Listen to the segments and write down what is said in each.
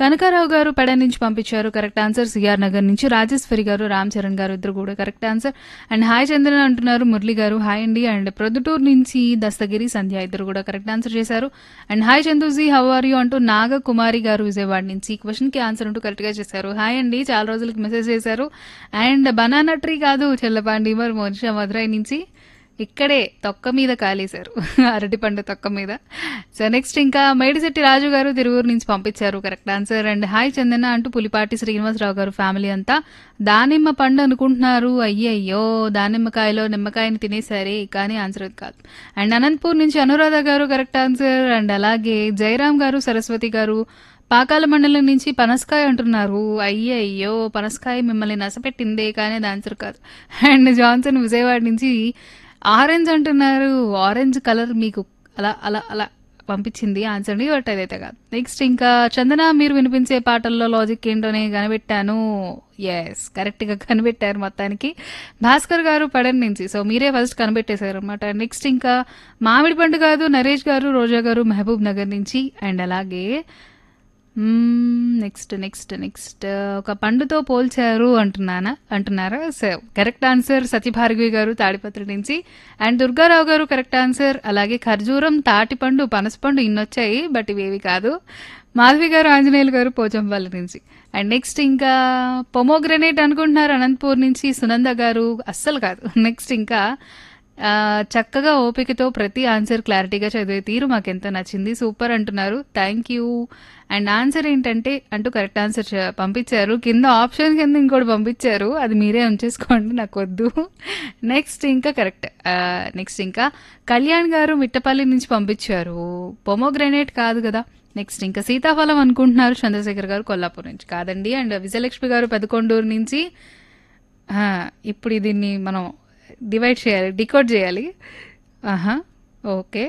కనకారావు గారు పెడ నుంచి పంపించారు కరెక్ట్ ఆన్సర్ సిఆర్ నగర్ నుంచి రాజేశ్వరి గారు రామ్ చరణ్ గారు ఇద్దరు కూడా correct answer and hi Chandran అంటున్నారు మురళి గారు హాయ్ అండి అండ్ ప్రొద్దుటూరు నుంచి దస్తగిరి సంధ్య ఇద్దరు కూడా కరెక్ట్ ఆన్సర్ చేశారు and hi Chanduji how are you అంటూ నాగ కుమారి గారు విజయవాడ నుంచి క్వశ్చన్ కి ఆన్సర్ అంటూ కరెక్ట్ గా చేశారు హాయ్ అండి చాలా రోజులకి మెసేజ్ చేశారు అండ్ బనానా ట్రీ కాదు చెల్లపాండి మరి మోనిషా మధురై నుంచి ఇక్కడే తొక్క మీద కాలేశారు అరటిపండు తొక్క మీద సో నెక్స్ట్ ఇంకా మేడిశెట్టి రాజు గారు తిరువూరు నుంచి పంపించారు correct answer and hi Chandana అంటూ పులిపాటి శ్రీనివాసరావు గారు ఫ్యామిలీ అంతా దానిమ్మ పండు అనుకుంటున్నారు అయ్యయ్యో దానిమ్మకాయలో నిమ్మకాయని తినేసరే కానీ ఆన్సర్ అది కాదు అండ్ అనంతపూర్ నుంచి అనురాధ గారు కరెక్ట్ ఆన్సర్ అండ్ అలాగే జయరామ్ గారు సరస్వతి గారు పాకాల మండలం నుంచి పనసకాయ అంటున్నారు అయ్యయ్యో పనసకాయ మిమ్మల్ని నసపెట్టిందే కానీ అది ఆన్సర్ కాదు అండ్ జాన్సన్ విజయవాడ నుంచి ఆరెంజ్ అంటున్నారు ఆరెంజ్ కలర్ మీకు అలా అలా అలా పంపించింది ఆన్సర్ బట్ అదైతే కాదు నెక్స్ట్ ఇంకా చందన మీరు వినిపించే పాటల్లో లాజిక్ ఏంటోనే కనిపెట్టాను ఎస్ కరెక్ట్గా కనిపెట్టారు మొత్తానికి భాస్కర్ గారు పడన్ నుంచి సో మీరే ఫస్ట్ కనిపెట్టేశారు అనమాట నెక్స్ట్ ఇంకా మామిడి పండు కాదు నరేష్ గారు రోజా గారు మహబూబ్ నగర్ నుంచి అండ్ అలాగే నెక్స్ట్ నెక్స్ట్ నెక్స్ట్ ఒక పండుతో పోల్చారు అంటున్నానా అంటున్నారా సో కరెక్ట్ ఆన్సర్ సత్యభార్గవి గారు తాడిపత్రి నుంచి అండ్ దుర్గారావు గారు కరెక్ట్ ఆన్సర్ అలాగే ఖర్జూరం తాటిపండు పనసపండు ఇన్నొచ్చాయి బట్ ఇవేవి కాదు మాధవి గారు ఆంజనేయులు గారు పోచంపల్లి నుంచి అండ్ నెక్స్ట్ ఇంకా పొమోగ్రనేట్ అనుకుంటున్నారు అనంతపూర్ నుంచి సునంద గారు అస్సలు కాదు నెక్స్ట్ ఇంకా ఆ, చక్కగా ఓపికతో ప్రతి ఆన్సర్ క్లారిటీగా చదివే తీరు మాకు ఎంతో నచ్చింది సూపర్ అంటున్నారు థ్యాంక్ యూ అండ్ ఆన్సర్ ఏంటంటే అంటూ కరెక్ట్ ఆన్సర్ చ- పంపించారు కింద ఆప్షన్ కింద ఇంకోటి పంపించారు అది మీరే ఉంచేసుకోండి నాకు వద్దు నెక్స్ట్ ఇంకా కరెక్ట్ నెక్స్ట్ ఇంకా కళ్యాణ్ గారు మిట్టపల్లి నుంచి పంపించారు పొమోగ్రనేట్ కాదు కదా నెక్స్ట్ ఇంకా సీతాఫలం అనుకుంటున్నారు చంద్రశేఖర్ గారు కొల్లాపూర్ నుంచి కాదండి అండ్ విజయలక్ష్మి గారు పెదకొండూరు నుంచి ఆ, ఇప్పుడు దీన్ని మనం డివైడ్ చేయాలి డికోడ్ చేయాలి ఆహా ఓకే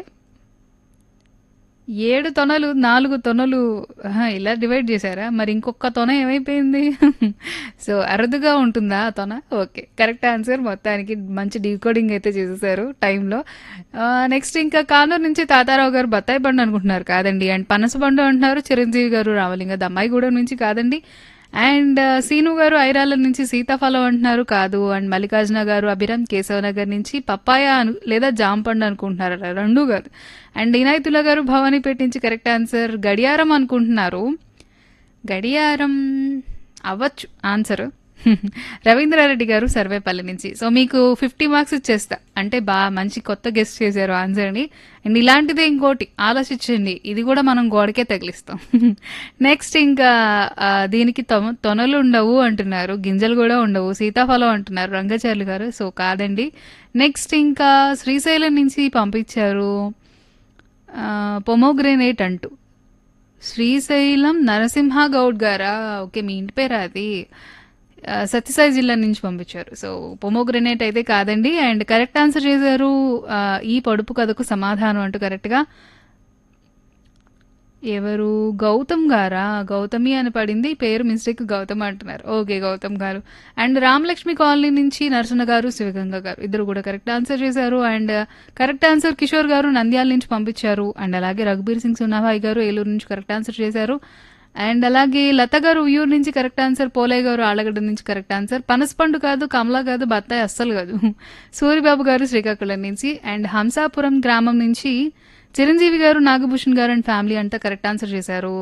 ఏడు తొనలు నాలుగు తొనలు ఆహా, ఇలా డివైడ్ చేశారా మరి ఇంకొక తొన ఏమైపోయింది సో అరుదుగా ఉంటుందా ఆ తొన ఓకే కరెక్ట్ ఆన్సర్ మొత్తానికి మంచి డీకోడింగ్ అయితే చేసేసారు టైంలో నెక్స్ట్ ఇంకా కానూరు నుంచి తాతారావు గారు బత్తాయి బండు అనుకుంటున్నారు కాదండి అండ్ పనస బండు అంటున్నారు చిరంజీవి గారు రామలింగ దమ్మాయిగూడెం నుంచి కాదండి అండ్ సీను గారు ఐరాల నుంచి సీతాఫలం అంటున్నారు కాదు అండ్ మల్లికార్జున గారు అభిరామ్ కేశవ నగర్ నుంచి పప్పాయ అను లేదా జాంపండు అనుకుంటున్నారు రెండు కాదు అండ్ ఇనాయతుల గారు భవానీపేట నుంచి కరెక్ట్ ఆన్సర్ గడియారం అనుకుంటున్నారు గడియారం అవ్వచ్చు ఆన్సర్ రవీంద్రారెడ్డి గారు సర్వేపల్లి నుంచి సో మీకు ఫిఫ్టీ మార్క్స్ ఇచ్చేస్తా అంటే బాగా మంచి కొత్త గెస్ట్ చేశారు ఆన్సర్ని అండ్ ఇలాంటిదే ఇంకోటి ఆలోచించండి ఇది కూడా మనం గోడకే తగిలిస్తాం నెక్స్ట్ ఇంకా ఆ, దీనికి తొమ తొనలు ఉండవు అంటున్నారు గింజలు కూడా ఉండవు సీతాఫలం అంటున్నారు రంగచార్లు గారు సో కాదండి నెక్స్ట్ ఇంకా శ్రీశైలం నుంచి పంపించారు పొమోగ్రెనేట్ అంటూ శ్రీశైలం నరసింహ గౌడ్ గారా ఓకే మీ ఇంటి పేరా అది ఆ, సత్యసాయి జిల్లా నుంచి పంపించారు సో పొమోగ్రెనేట్ అయితే కాదండి అండ్ కరెక్ట్ ఆన్సర్ చేశారు ఆ, ఈ పొడుపు కథకు సమాధానం అంటూ కరెక్ట్గా ఎవరు గౌతమ్ గారా గౌతమి అని పడింది పేరు మిస్టేక్ గౌతమ్ అంటున్నారు ఓకే గౌతమ్ గారు అండ్ రామలక్ష్మి కాలనీ నుంచి నరసన్న గారు శివగంగ గారు ఇద్దరు కూడా కరెక్ట్ ఆన్సర్ చేశారు and correct answer Kishore garu Nandyal నుంచి పంపించారు అండ్ అలాగే రఘుబీర్ సింగ్ సునాభాయ్ గారు ఏలూరు నుంచి కరెక్ట్ ఆన్సర్ చేశారు అండ్ అలాగే లత గారు ఉయ్యూరు నుంచి కరెక్ట్ ఆన్సర్ పోలయ్య గారు ఆలగడ్డ నుంచి కరెక్ట్ ఆన్సర్ పనసపండు కాదు కమలా కాదు బత్తాయి అస్సలు కాదు సూర్యబాబు గారు శ్రీకాకుళం నుంచి అండ్ హంసాపురం గ్రామం నుంచి చిరంజీవి గారు నాగభూషణ్ గారు అండ్ ఫ్యామిలీ అంతా కరెక్ట్ ఆన్సర్ చేశారు